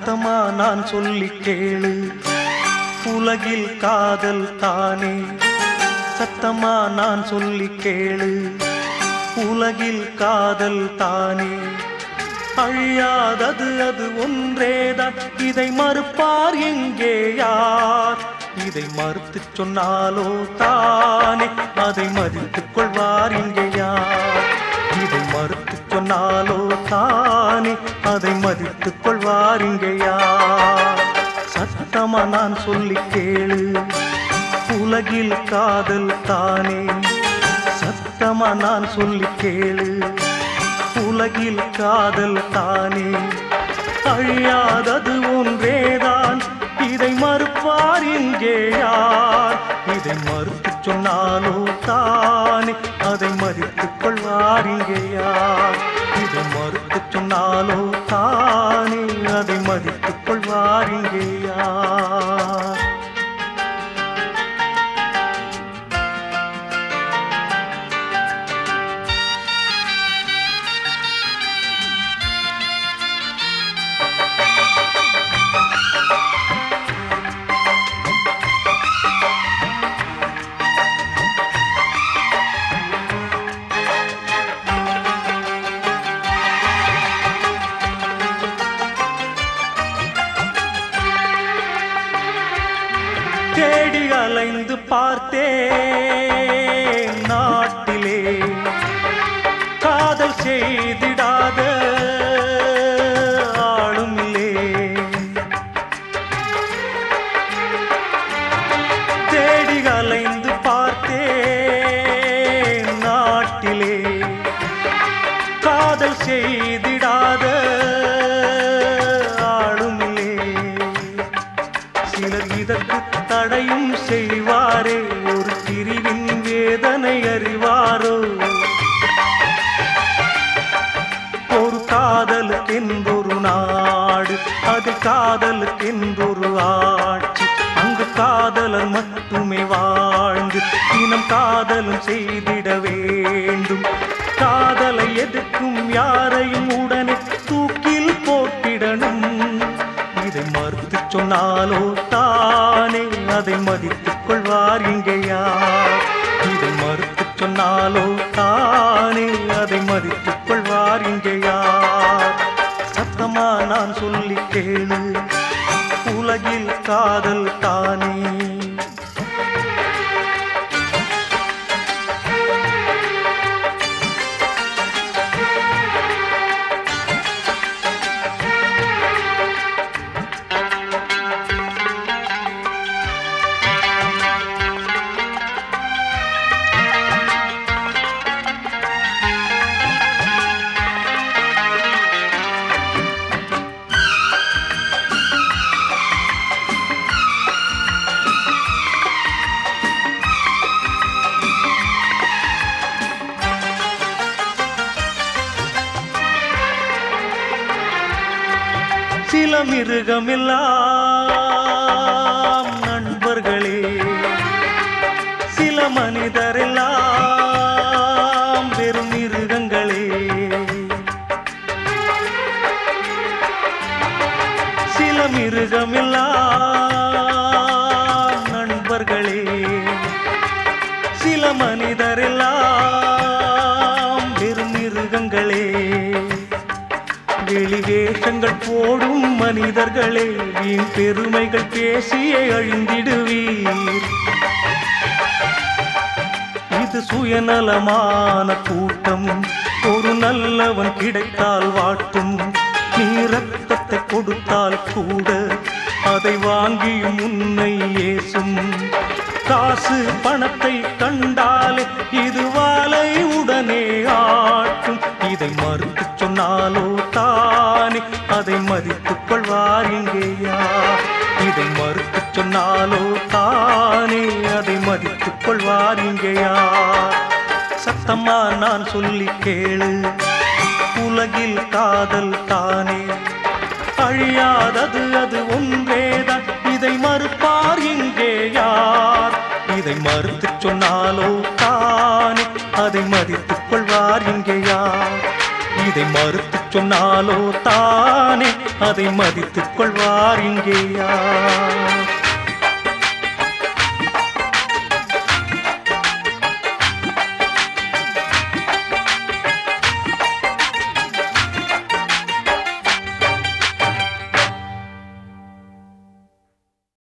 சத்தமா நான் சொல்லி கேளு உலகில் காதல் தானே சத்தமா நான் சொல்லி கேளு உலகில் காதல் தானே அழியாதது அது ஒன்றேதான் இதை மறுப்பார் எங்கே யார் இதை மறுத்துச் சொன்னாலோ தானே அதை மதித்துக் கொள்வார் இங்கே யார் இதை மறுத்துச் சொன்னாலோ தானே அதை மதித்துக் கொள்வார் இங்கே யார் சத்தமா நான் சொல்லி கேளு உலகில் காதல் தானே சத்தமா நான் சொல்லி கேளு உலகில் காதல் தானே அழியாதது ஒன்றேதான் இதை மறுப்பார் இங்கே யார் இதை மறுத்துச் சொன்னாலோ தானே அதை மதித்துக் கொள்வார் இங்கே யார் இதை மறுத்துச் சொன்னாலோ தானே அதை மதித்துக் கொள்வார் இங்கே யார் தேடி அலைந்து பார்த்தேன் நாட்டிலே காதல் செய்திடாத ஆளும் இல்லே தேடி அலைந்து பார்த்தேன் நாட்டிலே காதல் செய்திடாத ஆளும் இல்லே சிலர் இதற்கு தடையும் செய்வாரே ஒரு பிரிவின் வேதனை அறிவாரோ ஒரு காதலுக்கென்றொரு நாடு அது காதலுக்கென்றொரு ஆட்சி அங்கு காதலர் மட்டுமே வாழ்ந்து தினம் காதலும் செய்திட வேண்டும் காதலை எதிர்க்கும் யாரையும் உடனே தூக்கில் போட்டிடணும் இதை மறுத்து சொன்னாலோ தானே அதை மதித்துக் கொள்வார் இங்கே யார் இதை மறுத்து சொன்னாலோ தானே அதை மதித்துக் கொள்வார் இங்கே யார் சத்தமா நான் சொல்லி கேளு உலகில் காதல் தானே சில மிருகமெல்லாம் நண்பர்களே சில மனிதரெல்லாம் வெறும் மிருகங்களே சில மிருகமெல்லாம் நண்பர்களே சில மனிதரெல்லாம் வெறும் மிருகங்களே வெளிவேஷங்கள் போடும் மனிதர்களே வீண் பெருமைகள் பேசியே அழிந்திடுவீர் இது சுயநலமான கூட்டம் ஒரு நல்லவன் கிடைத்தால் வாட்டும் நீ ரத்தத்தை கொடுத்தால் கூட அதை வாங்கியும் உன்னை ஏசும் காசு பணத்தை கண்டாலே இது வாளை உடனே ஆட்டும் இதை மறுத்து சொன்னாலோ தானே அதை மதித்துக் கொள்வார் இங்கேயா இதை மறுத்து சொன்னாலோ தானே அதை மதித்துக் கொள்வார் இங்கேயா சத்தமா நான் சொல்லி கேளு உலகில் காதல் தானே அழியாதது அது ஒன்றேதான் இதை மறுப்பார் இங்கே யார் இதை மறுத்துச் சொன்னாலோ தானே அதை மதித்துக் கொள்வார் இங்கே யார் இதை மறுத்துச் சொன்னாலோ தானே அதை மதித்துக் கொள்வார் இங்கே யார்